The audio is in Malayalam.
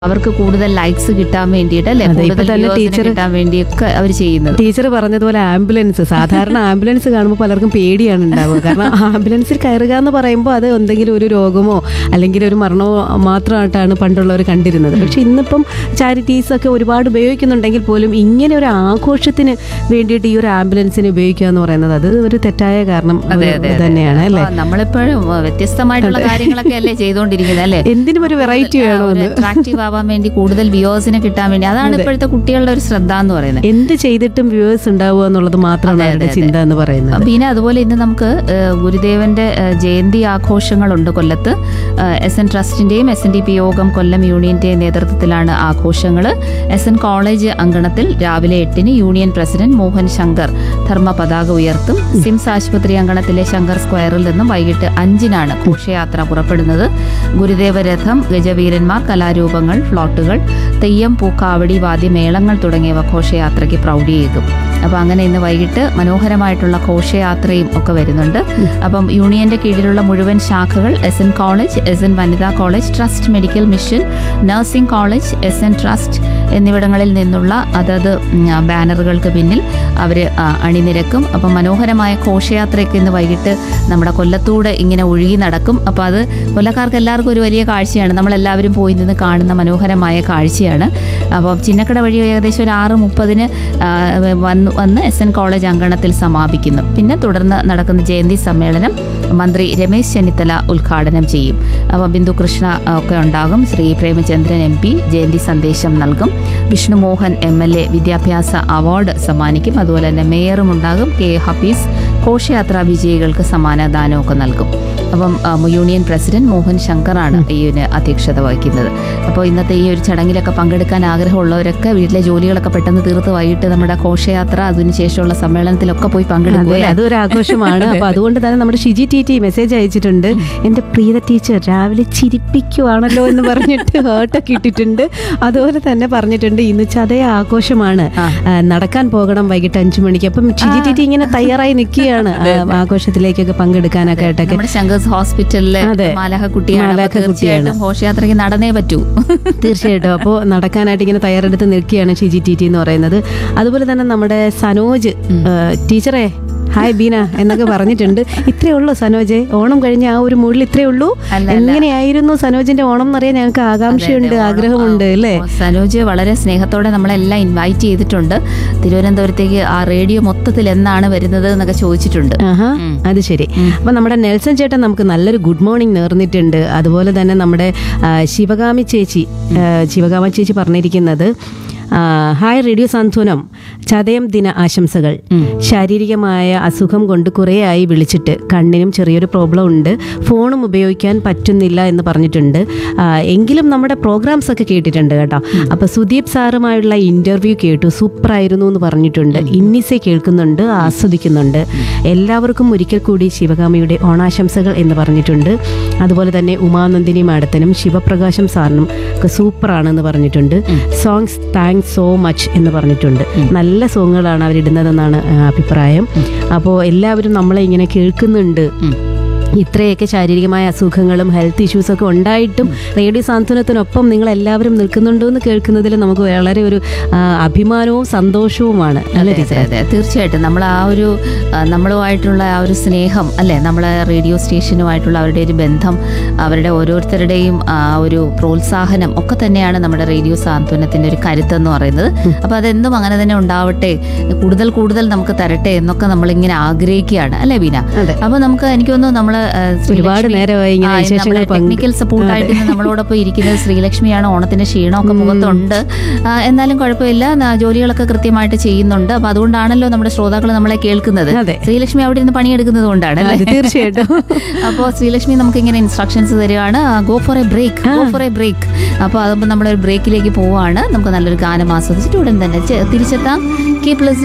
അവർക്ക് കൂടുതൽ ലൈക്സ് കിട്ടാൻ വേണ്ടിയിട്ട് അല്ലെ അതെ, ഇപ്പൊ കൂടുതൽ തന്നെ viewers നെ teacher- കിട്ടാൻ വേണ്ടിയൊക്കെ അവർ ചെയ്യുന്നത് ടീച്ചർ പറഞ്ഞതുപോലെ ആംബുലൻസ് സാധാരണ ആംബുലൻസ് കാണുമ്പോൾ പലർക്കും പേടിയാണ് ഉണ്ടാവുക കാരണം ആംബുലൻസിൽ കയറുക എന്ന് പറയുമ്പോൾ അത് എന്തെങ്കിലും ഒരു രോഗമോ അല്ലെങ്കിൽ ഒരു മരണമോ മാത്രമായിട്ടാണ് പണ്ടുള്ളവർ കണ്ടിരുന്നത് പക്ഷെ ഇന്നിപ്പം ചാരിറ്റീസ് ഒക്കെ ഒരുപാട് ഉപയോഗിക്കുന്നുണ്ടെങ്കിൽ പോലും ഇങ്ങനെ ഒരു ആഘോഷത്തിന് വേണ്ടിയിട്ട് ഈ ഒരു ആംബുലൻസിനെ ഉപയോഗിക്കുക എന്ന് പറയുന്നത് അത് ഒരു തെറ്റായ കാരണം അതെ ഒരു അതെ തന്നെയാണ് അല്ലേ അപ്പൊ നമ്മളിപ്പോഴും അഹ് വ്യത്യസ്തമായിട്ടുള്ള കാര്യങ്ങളൊക്കെ അല്ലേ ചെയ്തുകൊണ്ടിരിക്കുന്നത് അല്ലേ എന്തിനും ഒരു വെറൈറ്റി വേണമെന്ന് അട്രാക്റ്റീവ് ആവാൻ വേണ്ടി കൂടുതൽ വ്യൂവേഴ്സിനെ കിട്ടാൻ വേണ്ടി അതാണ് ഇപ്പോഴത്തെ കുട്ടികളുടെ ഒരു ശ്രദ്ധ എന്ന് പറയുന്നത് എന്ത് ചെയ്തിട്ടും വ്യൂവേഴ്സ് ഉണ്ടാവുക എന്നുള്ളത് മാത്രമാണ് അവരുടെ ചിന്ത എന്ന് പറയുന്നത് പിന്നെ അതുപോലെ ഇന്ന് നമുക്ക് ഏഹ്, ഗുരുദേവന്റെ ഏഹ്, ജയന്തി ആഘോഷങ്ങളുണ്ട് കൊല്ലത്ത് എസ് എൻ ട്രസ്റ്റിന്റെയും എസ് എൻ ഡി പി യോഗം കൊല്ലം യൂണിയന്റെയും നേതൃത്വത്തിലാണ് ആഘോഷങ്ങൾ എസ് എൻ കോളേജ് അങ്കണത്തിൽ രാവിലെ എട്ടിന് യൂണിയൻ പ്രസിഡന്റ് മോഹൻ ശങ്കർ ധർമ്മ പതാക ഉയർത്തും സിംസ് ആശുപത്രി അങ്കണത്തിലെ ശങ്കർ സ്ക്വയറിൽ നിന്നും വൈകിട്ട് അഞ്ചിനാണ് ഘോഷയാത്ര പുറപ്പെടുന്നത് ഗുരുദേവ രഥം ഗജവീരന്മാർ കലാരൂപങ്ങൾ ഫ്ലോട്ടുകൾ തെയ്യം പൂക്കാവടി വാദ്യമേളങ്ങൾ തുടങ്ങിയവ ഘോഷയാത്രയ്ക്ക് പ്രൗഢിയേകും അപ്പോൾ അങ്ങനെ ഇന്ന് വൈകിട്ട് മനോഹരമായിട്ടുള്ള ഘോഷയാത്രയും ഒക്കെ വരുന്നുണ്ട് അപ്പം യൂണിയന്റെ കീഴിലുള്ള മുഴുവൻ ശാഖകൾ S N college S N വനിതാ college trust medical mission nursing college S N trust എന്നിവിടങ്ങളിൽ നിന്നുള്ള അതത് ഉം, ബാനറുകൾക്ക് പിന്നിൽ അവർ അണിനിരക്കും അപ്പം മനോഹരമായ ഘോഷയാത്രയൊക്കെ ഇന്ന് വൈകിട്ട് നമ്മുടെ കൊല്ലത്തൂടെ ഇങ്ങനെ ഒഴുകി നടക്കും അപ്പോൾ അത് കൊല്ലക്കാർക്ക് എല്ലാവർക്കും ഒരു വലിയ കാഴ്ചയാണ് നമ്മളെല്ലാവരും പോയി നിന്ന് കാണുന്ന മനോഹരമായ കാഴ്ചയാണ് അപ്പോൾ ചിന്നക്കട വഴി ഏകദേശം ഒരു ആറ് മുപ്പതിന് വന്ന് വന്ന് എസ് എൻ കോളേജ് അങ്കണത്തിൽ സമാപിക്കുന്നു പിന്നെ തുടർന്ന് നടക്കുന്ന ജയന്തി സമ്മേളനം മന്ത്രി രമേശ് ചെന്നിത്തല ഉദ്ഘാടനം ചെയ്യും അപ്പോൾ ബിന്ദു കൃഷ്ണ ആ, ഒക്കെ ഉണ്ടാകും ശ്രീ പ്രേമചന്ദ്രൻ എം പി ജയന്തി സന്ദേശം നൽകും Vishnu Mohan M L A വിദ്യാഭ്യാസ അവാർഡ് സമ്മാനിക്കും അതുപോലെ തന്നെ മേയറും ഉണ്ടാകും കെ ഹഫീസ് ഘോഷയാത്രാ വിജയികൾക്ക് സമ്മാനദാനമൊക്കെ നൽകും അപ്പം ആ, യൂണിയൻ പ്രസിഡന്റ് മോഹൻ ശങ്കറാണ് ഇതിന് അധ്യക്ഷത വഹിക്കുന്നത് അപ്പോൾ ഇന്നത്തെ ഈ ഒരു ചടങ്ങിലൊക്കെ പങ്കെടുക്കാൻ ആഗ്രഹമുള്ളവരൊക്കെ വീട്ടിലെ ജോലികളൊക്കെ പെട്ടെന്ന് തീർത്ത് വൈകിട്ട് നമ്മുടെ ഘോഷയാത്ര അതിനുശേഷമുള്ള സമ്മേളനത്തിലൊക്കെ പോയി പങ്കെടുക്കും അതെ അല്ലേ? അതൊരു ആഘോഷമാണ് അപ്പൊ അതുകൊണ്ട് തന്നെ നമ്മുടെ ഷിജി ടി ടി മെസ്സേജ് അയച്ചിട്ടുണ്ട് എന്റെ പ്രീത ടീച്ചർ രാവിലെ ചിരിപ്പിക്കുവാണല്ലോ എന്ന് പറഞ്ഞിട്ട് ഹേർട്ടൊക്കെ ഇട്ടിട്ടുണ്ട് അതുപോലെ തന്നെ പറഞ്ഞിട്ടുണ്ട് ഇന്ന് ചതയ ആഘോഷമാണ് ആ. ആ, നടക്കാൻ പോകണം വൈകിട്ട് അഞ്ചു മണിക്ക് അപ്പം ഷിജി ടി ടി ഇങ്ങനെ തയ്യാറായി നിൽക്കുകയാണ് ആ, ആഘോഷത്തിലേക്കൊക്കെ പങ്കെടുക്കാനൊക്കെ ആയിട്ടൊക്കെ നമ്മുടെ ശങ്കേഴ്സ് ഹോസ്പിറ്റലിലെ അതെ. മാലാഹ കുട്ടിയാണ് മാലാഖ അപ്പോൾ തീർച്ചയായിട്ടും ഘോഷയാത്രയ്ക്ക് നടന്നേ പറ്റൂ തീർച്ചയായിട്ടും അപ്പോൾ നടക്കാനായിട്ട് ഇങ്ങനെ തയ്യാറെടുത്ത് നിൽക്കുകയാണ് ഷിജി ടി ടി എന്ന് പറയുന്നത് അതുപോലെ തന്നെ നമ്മുടെ സനോജ് ആ, ടീച്ചറെ ഹായ് ബീന എന്നൊക്കെ പറഞ്ഞിട്ടുണ്ട് ഇത്രയേ ഉള്ളൂ സനോജെ ഓണം കഴിഞ്ഞ ആ ഒരു മൂഡിൽ ഇത്രയേ ഉള്ളൂ അല്ല, അല്ല. എങ്ങനെയായിരുന്നു സനോജിന്റെ ഓണം എന്നറിയാൻ ഞങ്ങൾക്ക് ആകാംക്ഷയുണ്ട് ആഗ്രഹമുണ്ട് അല്ലേ സനോജ് വളരെ സ്നേഹത്തോടെ നമ്മളെല്ലാം ഇൻവൈറ്റ് ചെയ്തിട്ടുണ്ട് തിരുവനന്തപുരത്തേക്ക് ആ റേഡിയോ മൊത്തത്തിൽ എന്നാണ് വരുന്നത് എന്നൊക്കെ ചോദിച്ചിട്ടുണ്ട് ആഹാ ഉം. അത് ശരി അപ്പൊ നമ്മുടെ നെൽസൺ ചേട്ടൻ നമുക്ക് നല്ലൊരു ഗുഡ് മോർണിംഗ് നേർന്നിട്ടുണ്ട് അതുപോലെ തന്നെ നമ്മുടെ ആ, ശിവകാമി ചേച്ചി ആ, ശിവകാമി ചേച്ചി പറഞ്ഞിരിക്കുന്നത് ആ, ഹായ് റേഡിയോ സാന്ത്വനം ചതയം ദിന ആശംസകൾ ശാരീരികമായ അസുഖം കൊണ്ട് കുറേയായി വിളിച്ചിട്ട് കണ്ണിനും ചെറിയൊരു പ്രോബ്ലം ഉണ്ട് ഫോണും ഉപയോഗിക്കാൻ പറ്റുന്നില്ല എന്ന് പറഞ്ഞിട്ടുണ്ട് ആ, എങ്കിലും നമ്മുടെ പ്രോഗ്രാംസ് ഒക്കെ കേട്ടിട്ടുണ്ട് കേട്ടോ അപ്പൊ സുദീപ് സാറുമായുള്ള ഇന്റർവ്യൂ കേട്ടു സൂപ്പറായിരുന്നു എന്ന് പറഞ്ഞിട്ടുണ്ട് ഇന്നിസെ കേൾക്കുന്നുണ്ട് ആസ്വദിക്കുന്നുണ്ട് എല്ലാവർക്കും ഒരിക്കൽ കൂടി ശിവകാമിയുടെ ഓണാശംസകൾ എന്ന് പറഞ്ഞിട്ടുണ്ട് അതുപോലെ തന്നെ ഉമാനന്ദിനി മാഡത്തിനും ശിവപ്രകാശം സാറിനും ഒക്കെ സൂപ്പറാണെന്ന് പറഞ്ഞിട്ടുണ്ട് സോങ്സ് താങ്ക്സ് സോ മച്ച് എന്ന് പറഞ്ഞിട്ടുണ്ട് നല്ല സോങ്ങുകളാണ് അവരിടുന്നതെന്നാണ് ആ, അഭിപ്രായം അപ്പോൾ എല്ലാവരും നമ്മളെ ഇങ്ങനെ കേൾക്കുന്നുണ്ട് ഉം. ഇത്രയൊക്കെ ശാരീരികമായ അസുഖങ്ങളും ഹെൽത്ത് ഇഷ്യൂസ് ഒക്കെ ഉണ്ടായിട്ടും റേഡിയോ സാന്ത്വനത്തിനൊപ്പം നിങ്ങൾ എല്ലാവരും നിൽക്കുന്നുണ്ടോ എന്ന് കേൾക്കുന്നതിൽ നമുക്ക് വളരെ ഒരു ആ, അഭിമാനവും സന്തോഷവുമാണ് അല്ലേ അതെ ടീച്ചർ അതെ തീർച്ചയായിട്ടും നമ്മൾ ആ ഒരു ആ, നമ്മളുമായിട്ടുള്ള ആ ഒരു സ്നേഹം അല്ലെ നമ്മളെ റേഡിയോ സ്റ്റേഷനുമായിട്ടുള്ള അവരുടെ ഒരു ബന്ധം അവരുടെ ഓരോരുത്തരുടെയും ആ ഒരു പ്രോത്സാഹനം ഒക്കെ തന്നെയാണ് നമ്മുടെ റേഡിയോ സാന്ത്വനത്തിന്റെ ഒരു കരുത്തെന്ന് പറയുന്നത് അപ്പൊ അതെന്തും അങ്ങനെ തന്നെ ഉണ്ടാവട്ടെ കൂടുതൽ കൂടുതൽ നമുക്ക് തരട്ടെ എന്നൊക്കെ നമ്മളിങ്ങനെ ആഗ്രഹിക്കുകയാണ് അല്ലേ ബീന അതെ. അപ്പൊ നമുക്ക് എനിക്ക് തോന്നുന്നു നമ്മള് ആ, ശ്രീലക്ഷ്മി- ഒരുപാട് നേരമായി ഇങ്ങനെ ആ, ഇന്ന് വിശേഷങ്ങൾ നമ്മുടെ പങ്ക് ടെക്നിക്കൽ സപ്പോർട്ടായിട്ട് ഇന്ന് നമ്മളോടൊപ്പം ഇരിക്കുന്നത് ശ്രീലക്ഷ്മിയാണ് ഓണത്തിന്റെ ക്ഷീണമൊക്കെ മുഖത്തുണ്ട് ആ, എന്നാലും കുഴപ്പമില്ല ന- ജോലികളൊക്കെ കൃത്യമായിട്ട് ചെയ്യുന്നുണ്ട് അപ്പൊ അതുകൊണ്ടാണല്ലോ നമ്മുടെ ശ്രോതാക്കൾ നമ്മളെ കേൾക്കുന്നത് അതെ. ശ്രീലക്ഷ്മി അവിടെ ഇരുന്ന് പണിയെടുക്കുന്നത് കൊണ്ടാണ് അതെ, അല്ലേ തീർച്ചയായിട്ടും അപ്പോൾ ശ്രീലക്ഷ്മി നമുക്ക് ഇങ്ങനെ ഇൻസ്ട്രക്ഷൻസ് തരികയാണ് go for a break go for a break അപ്പോൾ അതുമ്പോൾ നമ്മളൊരു ബ്രേക്കിലേക്ക് പോവാണ് നമുക്ക് നല്ലൊരു ഗാനം ആസ്വദിച്ചിട്ട് ഉടൻ തന്നെ ചെ- തിരിച്ചെത്താം കീപ്